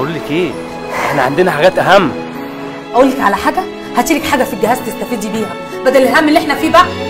بقول لك ايه احنا عندنا حاجات اهم اقول لك على حاجه هاتي لك حاجه في الجهاز تستفيدي بيها بدل الهم اللي احنا فيه بقى